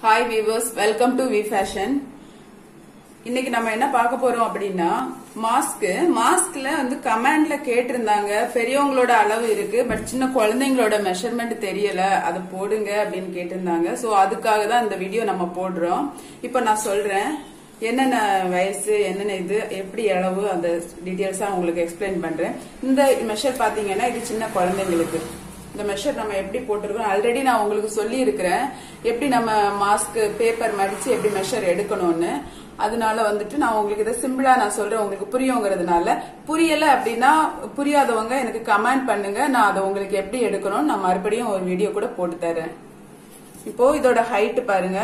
hi weavers welcome to V fashion இன்னைக்கு நம்ம என்ன பார்க்க போறோம் அப்படின்னா மாஸ்க் மாஸ்க்ல வந்து கமாண்ட்ல கேட்டிருந்தாங்க பெரியவங்களோட அளவு இருக்கு பட் சின்ன குழந்தைங்களோட மெஷர்மெண்ட் தெரியல அதை போடுங்க அப்படின்னு கேட்டிருந்தாங்க சோ அதுக்காக தான் இந்த வீடியோ நம்ம போடுறோம் இப்போ நான் சொல்றேன் என்னென்ன வயசு என்னென்ன இது எப்படி அளவு அந்த டீட்டெயில்ஸா உங்களுக்கு எக்ஸ்பிளைன் பண்றேன் இந்த மெஷர் பாத்தீங்கன்னா இது சின்ன குழந்தைங்களுக்கு இந்த மெஷர் நம்ம எப்படி போட்டிருக்கோம் ஆல்ரெடி நான் உங்களுக்கு சொல்லி இருக்கிறேன் எப்படி நம்ம மாஸ்க் பேப்பர் மடிச்சு எப்படி மெஷர் எடுக்கணும்னு அதனால வந்துட்டு நான் உங்களுக்கு இதை சிம்பிளா நான் சொல்றேன் உங்களுக்கு புரியுங்கிறதுனால புரியல அப்படின்னா புரியாதவங்க எனக்கு கமெண்ட் பண்ணுங்க நான் அதை உங்களுக்கு எப்படி எடுக்கணும் நான் மறுபடியும் ஒரு வீடியோ கூட போட்டு தரேன் இப்போ இதோட ஹைட் பாருங்க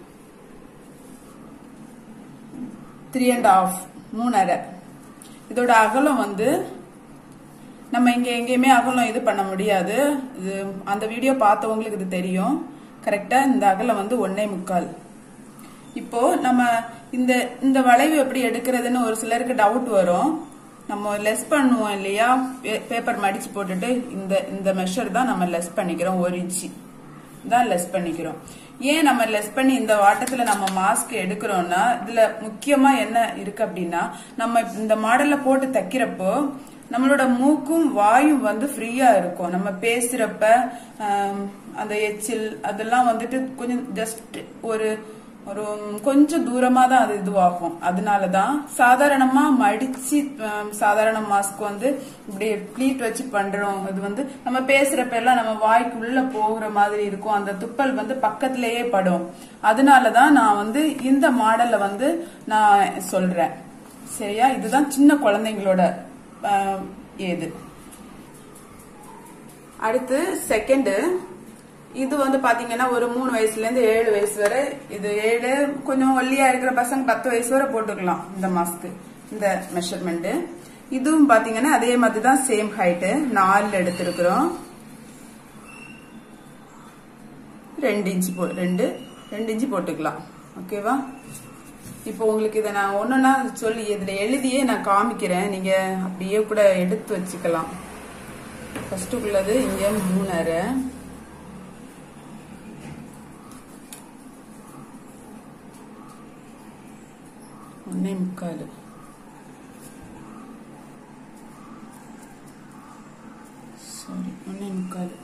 த்ரீ அண்ட் ஆஃப் மூணரை இதோட அகலம் வந்து நம்ம இங்க எங்கேயுமே அகலம் இது பண்ண முடியாது இது அந்த வீடியோ பார்த்தவங்களுக்கு இது தெரியும் கரெக்டா இந்த அகலம் வந்து ஒன்னே முக்கால் இப்போ நம்ம இந்த இந்த வளைவு எப்படி எடுக்கிறதுன்னு ஒரு சிலருக்கு டவுட் வரும் நம்ம லெஸ் பண்ணுவோம் இல்லையா பேப்பர் மடிச்சு போட்டுட்டு இந்த இந்த மெஷர் தான் நம்ம லெஸ் பண்ணிக்கிறோம் ஒரு இன்ச்சு தான் லெஸ் பண்ணிக்கிறோம் ஏன் நம்ம லெஸ் பண்ணி இந்த வாட்டத்துல நம்ம மாஸ்க் எடுக்கிறோம்னா இதுல முக்கியமா என்ன இருக்கு அப்படின்னா நம்ம இந்த மாடல்ல போட்டு தைக்கிறப்போ நம்மளோட மூக்கும் வாயும் வந்து ஃப்ரீயா இருக்கும் நம்ம பேசுறப்ப அந்த எச்சில் அதெல்லாம் வந்துட்டு கொஞ்சம் ஜஸ்ட் ஒரு ஒரு கொஞ்சம் தூரமா தான் அது இதுவாகும் அதனாலதான் சாதாரணமா மடிச்சு சாதாரண மாஸ்க் வந்து இப்படி ப்ளீட் வச்சு பண்றோம் இது வந்து நம்ம பேசுறப்ப எல்லாம் நம்ம வாய்க்குள்ள போகிற மாதிரி இருக்கும் அந்த துப்பல் வந்து பக்கத்திலேயே படும் அதனாலதான் நான் வந்து இந்த மாடல்ல வந்து நான் சொல்றேன் சரியா இதுதான் சின்ன குழந்தைங்களோட ஏது அடுத்து செகண்ட் இது வந்து பாத்தீங்கன்னா ஒரு மூணு வயசுல இருந்து ஏழு வயசு வரை இது ஏழு கொஞ்சம் ஒல்லியா இருக்கிற பசங்க பத்து வயசு வரை போட்டுக்கலாம் இந்த மாஸ்க் இந்த மெஷர்மெண்ட் இதுவும் பாத்தீங்கன்னா அதே மாதிரி தான் சேம் ஹைட்டு நாலு எடுத்திருக்கிறோம் ரெண்டு இன்ச்சு போ ரெண்டு ரெண்டு இன்ச்சு போட்டுக்கலாம் ஓகேவா இப்போ உங்களுக்கு இதை நான் ஒன்னொன்னா சொல்லி இதுல எழுதியே நான் காமிக்கிறேன் நீங்க அப்படியே கூட எடுத்து வச்சுக்கலாம் ஃபர்ஸ்டுக்குள்ளது இங்க மூணரை ஒன்னே முக்கால் சாரி ஒன்னே முக்கால்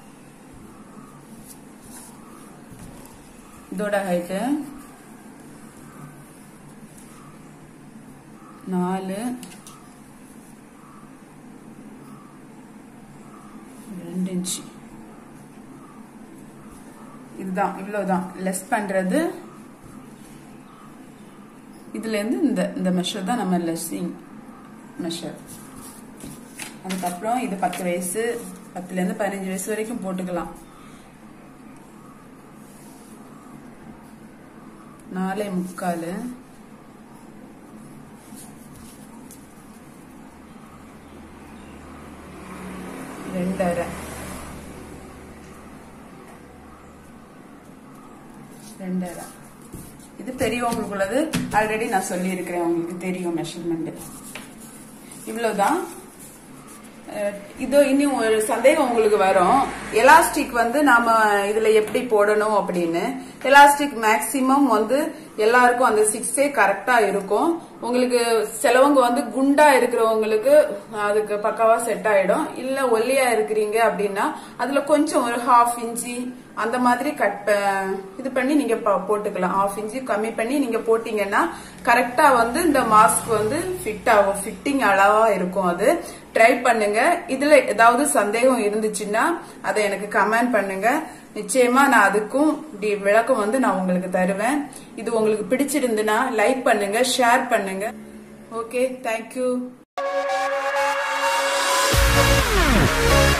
இதோட ஹைட்டு நாலு ரெண்டு இன்ச்சு இதுதான் இவ்வளவுதான் லெஸ் பண்றது இதுல இருந்து இந்த இந்த மெஷர் தான் நம்ம லெஸ்ஸிங் மெஷர் அதுக்கப்புறம் இது பத்து வயசு பத்துல இருந்து பதினஞ்சு வயசு வரைக்கும் போட்டுக்கலாம் நாலே முக்கால் ரெண்டரை ரெண்டரை இது பெரியவங்களுக்குள்ளது ஆல்ரெடி நான் சொல்லி இருக்கிறேன் உங்களுக்கு தெரியும் மெஷர்மெண்ட் இவ்வளவுதான் இதோ இன்னும் ஒரு சந்தேகம் உங்களுக்கு வரும் எலாஸ்டிக் வந்து நாம இதுல எப்படி போடணும் அப்படின்னு எலாஸ்டிக் மேக்சிமம் வந்து எல்லாருக்கும் அந்த சிக்ஸே கரெக்டா இருக்கும் உங்களுக்கு சிலவங்க வந்து குண்டா இருக்கிறவங்களுக்கு அதுக்கு பக்காவா செட் ஆயிடும் இல்ல ஒல்லியா இருக்கிறீங்க அப்படின்னா அதுல கொஞ்சம் ஒரு ஹாஃப் இன்ச்சி அந்த மாதிரி கட் இது பண்ணி நீங்க போட்டுக்கலாம் ஹாஃப் இன்ச்சு கம்மி பண்ணி நீங்க போட்டீங்கன்னா கரெக்டா வந்து இந்த மாஸ்க் வந்து ஃபிட் ஆகும் ஃபிட்டிங் அளவா இருக்கும் அது ட்ரை பண்ணுங்க இதுல ஏதாவது சந்தேகம் இருந்துச்சுன்னா அதை எனக்கு கமெண்ட் பண்ணுங்க நிச்சயமா நான் அதுக்கும் விளக்கம் வந்து நான் உங்களுக்கு தருவேன் இது உங்களுக்கு பிடிச்சிருந்துன்னா லைக் பண்ணுங்க ஷேர் பண்ணுங்க ஓகே தேங்க்யூ